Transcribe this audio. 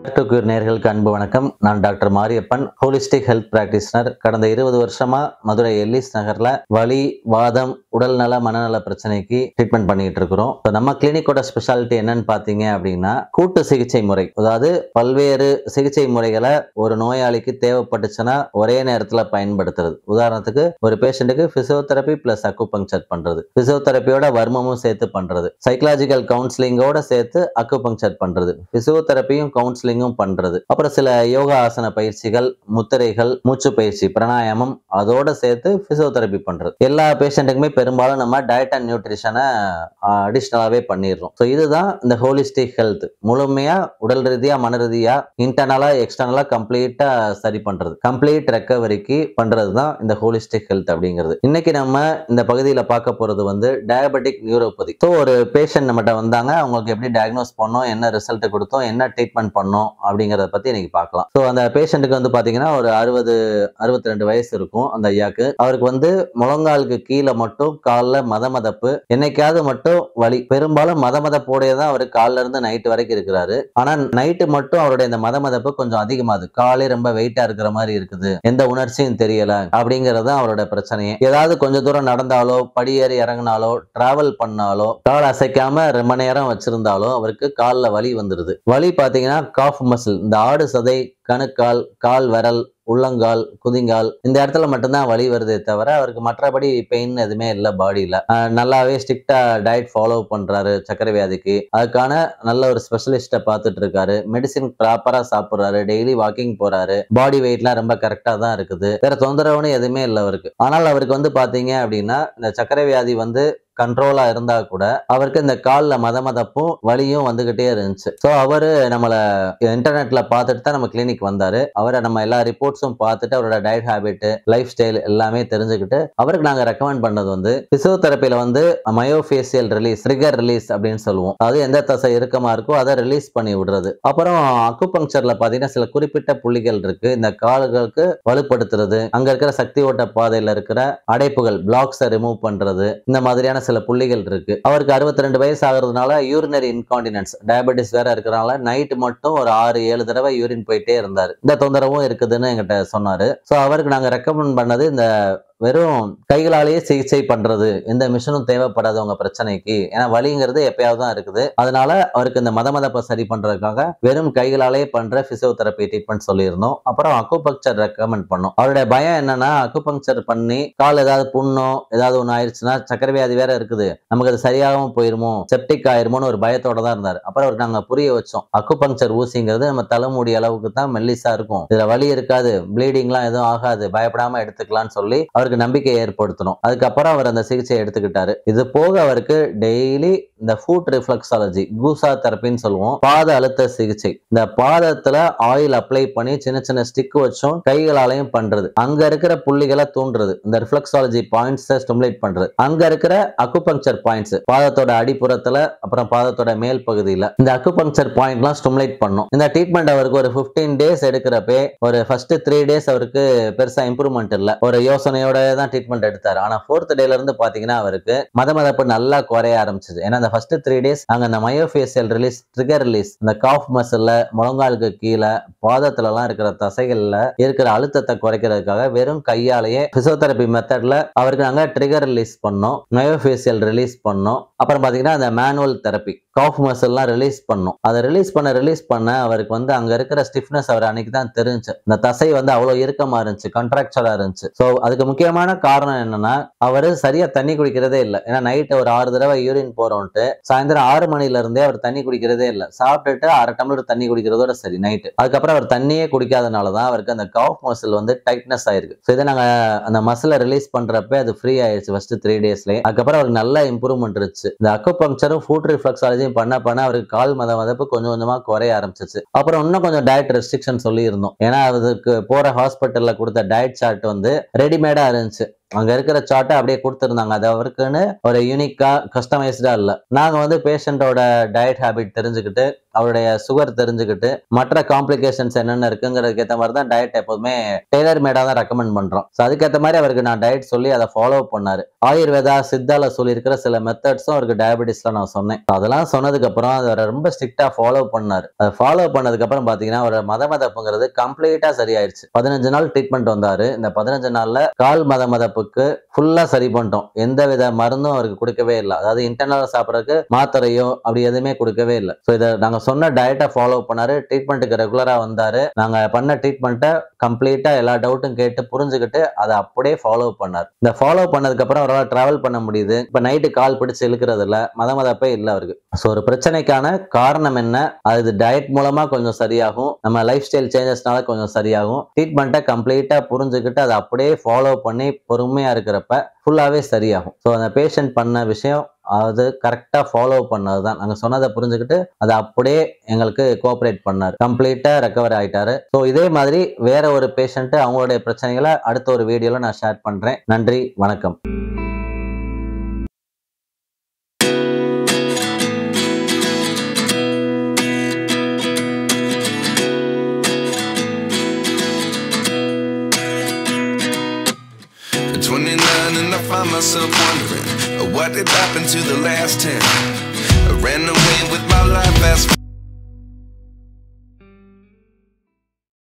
doctor நேர்களுக்கு அன்பு வணக்கம் நான் doctor Mariappan holistic health practitioner கடந்த இருபது வருஷமா மதுரை எல்லிஸ் நகர்ல வலி வாதம் உடல்நல மனநல பிரச்சனைக்கு ட்ரீட்மெண்ட் பண்ணிட்டு இருக்கிறோம் இப்போ நம்ம கிளினிக்கோட ஸ்பெஷாலிட்டி என்னன்னு பார்த்தீங்க அப்படின்னா கூட்டு சிகிச்சை முறை அதாவது பல்வேறு சிகிச்சை முறைகளை ஒரு நோயாளிக்கு தேவைப்பட்டுச்சுன்னா ஒரே நேரத்தில் பயன்படுத்துறது உதாரணத்துக்கு ஒரு பேஷண்ட்டுக்கு பிசியோதெரப்பி பிளஸ் அக்குபங்சர் பண்றது பிசியோதெரப்பியோட வர்மமும் சேர்த்து பண்றது சைக்கலாஜிக்கல் கவுன்சிலிங்கோட சேர்த்து அக்குபங்சர் பண்றது பிசியோதெரப்பியும் கவுன்சிலிங்கும் பண்றது அப்புறம் சில யோகா ஆசன பயிற்சிகள் முத்திரைகள் மூச்சு பயிற்சி பிராணாயாமம் அதோட சேர்த்து பிசியோதெரப்பி பண்றது எல்லா பேஷண்ட்டுக்குமே பெரும்பாலும் நம்ம டயட் அண்ட் நியூட்ரிஷனை அடிஷ்னலாகவே பண்ணிடுறோம் ஸோ இதுதான் இந்த ஹோலிஸ்டிக் ஹெல்த் முழுமையா உடல் ரீதியா மன ரீதியா இன்டர்னலா எக்ஸ்டர்னலா கம்ப்ளீட்டா சரி பண்றது கம்ப்ளீட் ரெக்கவரிக்கு பண்றது தான் இந்த ஹோலிஸ்டிக் ஹெல்த் அப்படிங்கிறது இன்னைக்கு நம்ம இந்த பகுதியில் பார்க்க போறது வந்து டயபெட்டிக் நியூரோபதி ஸோ ஒரு பேஷண்ட் நம்மகிட்ட வந்தாங்க அவங்களுக்கு எப்படி டயக்னோஸ் பண்ணோம் என்ன ரிசல்ட் கொடுத்தோம் என்ன ட்ரீட்மெண்ட் பண்ணோம் அப்படிங்கிறத பத்தி இன்னைக்கு பார்க்கலாம் ஸோ அந்த பேஷண்ட்டுக்கு வந்து பாத்தீங்கன்னா ஒரு அறுபது அறுபத்தி ரெண்டு வயசு இருக்கும் அந்த ஐயாக்கு அவருக்கு வந்து முழங்காலுக்கு கீழே மட்டும் காலில் மத மதப்பு என்னைக்காவது மட்டும் வலி பெரும்பாலும் மத மதப்போடைய தான் அவர் காலில இருந்து நைட்டு வரைக்கும் இருக்கிறாரு ஆனா நைட்டு மட்டும் அவருடைய இந்த மத மதப்பு கொஞ்சம் அதிகமாகுது காலே ரொம்ப வெயிட்டா இருக்கிற மாதிரி இருக்குது எந்த உணர்ச்சியும் தெரியல அப்படிங்கிறது தான் அவரோட பிரச்சனையே ஏதாவது கொஞ்ச தூரம் நடந்தாலோ படியேறி இறங்கினாலோ டிராவல் பண்ணாலோ கால் அசைக்காம ரொம்ப நேரம் வச்சிருந்தாலோ அவருக்கு காலில் வலி வந்துடுது வலி பார்த்தீங்கன்னா காஃப் மசில் இந்த ஆடு சதை கணுக்கால் கால் விரல் உள்ளங்கால் குதிங்கால் இந்த இடத்துல மட்டும்தான் வலி வருதே தவிர அவருக்கு மற்றபடி பெயின் எதுவுமே இல்லை பாடியில் நல்லாவே ஸ்ட்ரிக்டா டயட் ஃபாலோ பண்றாரு சர்க்கரை வியாதிக்கு அதுக்கான நல்ல ஒரு ஸ்பெஷலிஸ்ட்டை பார்த்துட்டு இருக்காரு மெடிசின் ப்ராப்பரா சாப்பிட்றாரு டெய்லி வாக்கிங் போறாரு பாடி வெயிட்லாம் ரொம்ப கரெக்டா தான் இருக்குது வேற தொந்தரவுன்னு எதுவுமே இல்லை அவருக்கு ஆனால் அவருக்கு வந்து பாத்தீங்க அப்படின்னா இந்த சர்க்கரை வியாதி வந்து கண்ட்ரோலா இருந்தா கூட அவருக்கு இந்த காலில் மத மதப்பும் வலியும் வந்துகிட்டே இருந்துச்சு ஸோ அவரு நம்மள இன்டர்நெட்ல பார்த்துட்டு தான் நம்ம கிளினிக் வந்தாரு அவரை நம்ம எல்லா ரிப்போர்ட்ஸும் பார்த்துட்டு அவரோட டயட் ஹேபிட் லைஃப் ஸ்டைல் எல்லாமே தெரிஞ்சுக்கிட்டு அவருக்கு நாங்க ரெக்கமெண்ட் பண்ணது வந்து பிசியோதெரப்பில வந்து மயோஃபேசியல் ரிலீஸ் ட்ரிகர் ரிலீஸ் அப்படின்னு சொல்லுவோம் அதாவது எந்த தசை இறுக்கமா இருக்கோ அதை ரிலீஸ் பண்ணி விடுறது அப்புறம் அக்குபங்சர்ல பாத்தீங்கன்னா சில குறிப்பிட்ட புள்ளிகள் இருக்கு இந்த கால்களுக்கு வலுப்படுத்துறது அங்க இருக்கிற சக்தி ஓட்ட பாதையில இருக்கிற அடைப்புகள் பிளாக்ஸை ரிமூவ் பண்றது இந்த மாதிரியான சில புள்ளிகள் இருக்கு அவருக்கு அறுபத்தி ரெண்டு வயசு ஆகுறதுனால யூரினரி இன்கான்டினன்ஸ் டயபெட்டிஸ் வேற இருக்கிறனால நைட் மட்டும் ஒரு ஆறு ஏழு தடவை யூரின் போயிட்டே இருந்தாரு இந்த தொந்தரவும் இருக்குதுன்னு எங்கிட்ட சொன்னாரு ஸோ அவருக்கு நாங்க ரெக்கமெண்ட் பண்ணது இந்த வெறும் கைகளாலேயே சிகிச்சை பண்றது எந்த மிஷினும் தேவைப்படாது உங்க பிரச்சனைக்கு ஏன்னா வலிங்கிறது எப்பயாவது தான் இருக்குது அதனால அவருக்கு இந்த மத மதப்பை சரி பண்றதுக்காக வெறும் கைகளாலேயே பண்ற பிசியோதெரப்பி ட்ரீட்மெண்ட் சொல்லியிருந்தோம் அப்புறம் அக்குபங்சர் ரெக்கமெண்ட் பண்ணோம் அவருடைய பயம் என்னன்னா அக்குபங்சர் பண்ணி கால் ஏதாவது புண்ணோ ஏதாவது ஒன்று ஆயிடுச்சுன்னா சக்கரை வியாதி வேற இருக்குது நமக்கு அது சரியாகவும் போயிருமோ செப்டிக் ஆயிருமோன்னு ஒரு பயத்தோட தான் இருந்தார் அப்புறம் அவருக்கு நாங்க புரிய வச்சோம் அக்குபங்சர் ஊசிங்கிறது நம்ம தலைமுடி அளவுக்கு தான் மெல்லிசா இருக்கும் இதுல வலி இருக்காது ப்ளீடிங்லாம் எதுவும் ஆகாது பயப்படாம எடுத்துக்கலாம்னு சொல்லி அவருக்கு நம்பிக்கை ஏற்படுத்தணும் அதுக்கப்புறம் அவர் அந்த சிகிச்சையை எடுத்துக்கிட்டாரு இது போக அவருக்கு டெய்லி இந்த ஃபுட் ரிஃப்ளக்ஸாலஜி கூசா தெரப்பின்னு சொல்லுவோம் பாத அழுத்த சிகிச்சை இந்த பாதத்துல ஆயில் அப்ளை பண்ணி சின்ன சின்ன ஸ்டிக் வச்சும் கைகளாலையும் பண்றது அங்க இருக்கிற புள்ளிகளை தூண்டுறது இந்த ரிஃப்ளக்ஸாலஜி பாயிண்ட்ஸ் ஸ்டிமுலேட் பண்றது அங்க இருக்கிற அக்குபங்சர் பாயிண்ட்ஸ் பாதத்தோட அடிப்புறத்துல அப்புறம் பாதத்தோட மேல் பகுதியில இந்த அக்குபங்சர் பாயிண்ட்லாம் ஸ்டிமுலேட் பண்ணும் இந்த ட்ரீட்மெண்ட் அவருக்கு ஒரு 15 டேஸ் எடுக்கிறப்பே ஒரு ஃபர்ஸ்ட் த்ரீ டேஸ் அவருக்கு பெருசா இம்ப்ரூவ்மெண்ட் இல்ல ஒரு யோசனையோட தான் ட்ரீட்மெண்ட் எடுத்தாரு ஆனா ஃபோர்த் டேல இருந்து பாத்தீங்கன்னா அவருக்கு மத மதப்பு நல்லா குறைய ஆரம்பிச்சது ஏன்னா அந்த ஃபர்ஸ்ட் த்ரீ டேஸ் அங்க அந்த மயோஃபேசியல் ரிலீஸ் ட்ரிகர் ரிலீஸ் இந்த காஃப் மசில்ல முழங்காலுக்கு கீழே பாதத்துல எல்லாம் இருக்கிற தசைகள்ல இருக்கிற அழுத்தத்தை குறைக்கிறதுக்காக வெறும் கையாலேயே பிசியோதெரப்பி மெத்தட்ல அவருக்கு நாங்க ட்ரிகர் ரிலீஸ் பண்ணோம் மயோஃபேசியல் ரிலீஸ் பண்ணோம் அப்புறம் பாத்தீங்கன்னா அந்த மேனுவல் தெரப்பி காஃப் மசில்லாம் ரிலீஸ் பண்ணோம் அதை ரிலீஸ் பண்ண ரிலீஸ் பண்ண அவருக்கு வந்து அங்க இருக்கிற ஸ்டிஃப்னஸ் அவர் அன்னைக்கு தான் தெரிஞ்சு இந்த தசை வந்து அவ்வளவு இறுக்கமா இருந்துச்சு கான்ட்ராக்சரா இருந்துச்சு ஸோ அதுக்கு முக்கியமான காரணம் என்னன்னா அவர் சரியா தண்ணி குடிக்கிறதே இல்லை ஏன்னா நைட் ஒரு ஆறு தடவை யூரின் போறோம்ட்டு சாயந்தரம் ஆறு மணில இருந்தே அவர் தண்ணி குடிக்கிறதே இல்லை சாப்பிட்டுட்டு அரை டம்ளர் தண்ணி குடிக்கிறதோட சரி நைட்டு அதுக்கப்புறம் அவர் தண்ணியே குடிக்காதனால தான் அவருக்கு அந்த காஃப் மசில் வந்து டைட்னஸ் ஆயிருக்கு ஸோ இதை நாங்க அந்த மசிலை ரிலீஸ் பண்றப்ப அது ஃப்ரீ ஆயிடுச்சு ஃபர்ஸ்ட் த்ரீ டேஸ்லயே அதுக்கப்புறம் அவருக்கு நல்ல இம்ப்ரூவ்மெண்ட் இருந்துச்சு இந்த அக்குபங்சரும் ஃபுட் ரிஃப்ளக்ஸாலஜியும் பண்ண பண்ண அவருக்கு கால் மத மதப்பு கொஞ்சம் கொஞ்சமா குறைய ஆரம்பிச்சிச்சு அப்புறம் இன்னும் கொஞ்சம் டயட் ரெஸ்ட்ரிக்ஷன் சொல்லி இருந்தோம் ஏன்னா அதுக்கு போற ஹாஸ்பிட்டல்ல கொடுத்த டயட் சார்ட் வந்து ரெடிமேடா இருந்துச்சு அங்க இருக்கிற சார்ட்டை அப்படியே கொடுத்துருந்தாங்க அது அவருக்குன்னு ஒரு யூனிக்கா கஸ்டமைஸ்டா இல்ல நாங்க வந்து பேஷண்டோட டயட் ஹேபிட் தெரிஞ்சுக்கிட்டு அவருடைய சுகர் தெரிஞ்சுக்கிட்டு மற்ற காம்ப்ளிகேஷன்ஸ் என்னென்ன இருக்குங்கிறதுக்கு ஏற்ற மாதிரி தான் டயட் எப்போதுமே டெய்லர் மேடாக தான் ரெக்கமெண்ட் பண்றோம் ஸோ அதுக்கேற்ற மாதிரி அவருக்கு நான் டயட் சொல்லி அதை ஃபாலோ பண்ணாரு ஆயுர்வேதா சித்தால சொல்லியிருக்கிற சில மெத்தட்ஸும் அவருக்கு டயபெட்டிஸ்ல நான் சொன்னேன் அதெல்லாம் சொன்னதுக்கு அப்புறம் அதை ரொம்ப ஸ்ட்ரிக்டா ஃபாலோ பண்ணாரு அதை ஃபாலோ பண்ணதுக்கு அப்புறம் பாத்தீங்கன்னா அவரோட மத மதப்புங்கிறது கம்ப்ளீட்டா சரியாயிருச்சு பதினஞ்சு நாள் ட்ரீட்மெண்ட் வந்தாரு இந்த பதினஞ்சு நாள்ல கால் மத மதப்புக்கு ஃபுல்லா சரி பண்ணிட்டோம் எந்த வித மருந்தும் அவருக்கு கொடுக்கவே இல்லை அதாவது இன்டர்னல் சாப்பிட்றதுக்கு மாத்திரையோ அப்படி எதுவுமே கொடுக்கவே இல்லை ஸோ இதை நாங்க சொன்ன டயட்டை ஃபாலோ பண்ணாரு ட்ரீட்மெண்ட்டுக்கு ரெகுலரா வந்தாரு நாங்க பண்ண ட்ரீட்மெண்ட்டை கம்ப்ளீட்டா எல்லா டவுட்டும் கேட்டு புரிஞ்சுக்கிட்டு அதை அப்படியே ஃபாலோ பண்ணார் இந்த ஃபாலோ பண்ணதுக்கு அப்புறம் அவரால் டிராவல் பண்ண முடியுது இப்ப நைட்டு கால் பிடிச்சு இழுக்கிறது இல்ல மத மதப்பே இல்லை அவருக்கு ஸோ ஒரு பிரச்சனைக்கான காரணம் என்ன அது டயட் மூலமா கொஞ்சம் சரியாகும் நம்ம லைஃப் ஸ்டைல் சேஞ்சஸ்னால கொஞ்சம் சரியாகும் ட்ரீட்மெண்ட்டை கம்ப்ளீட்டா புரிஞ்சுக்கிட்டு அதை அப்படியே ஃபாலோ பண்ணி பொறுமையா இருக்கிறப்ப ஃபுல்லாவே சரியாகும் ஸோ அந்த பேஷண்ட் பண்ண விஷயம் அது கரெக்டாக ஃபாலோ பண்ணது தான் நாங்கள் சொன்னதை புரிஞ்சுக்கிட்டு அதை அப்படியே எங்களுக்கு கோஆப்ரேட் பண்ணார் கம்ப்ளீட்டாக ரெக்கவர் ஆயிட்டாரு ஸோ இதே மாதிரி வேற ஒரு பேஷண்ட்டு அவங்களுடைய பிரச்சனைகளை அடுத்த ஒரு வீடியோவில் நான் ஷேர் பண்ணுறேன் நன்றி வணக்கம் At 29 and I find myself wondering uh, what did happen to the last 10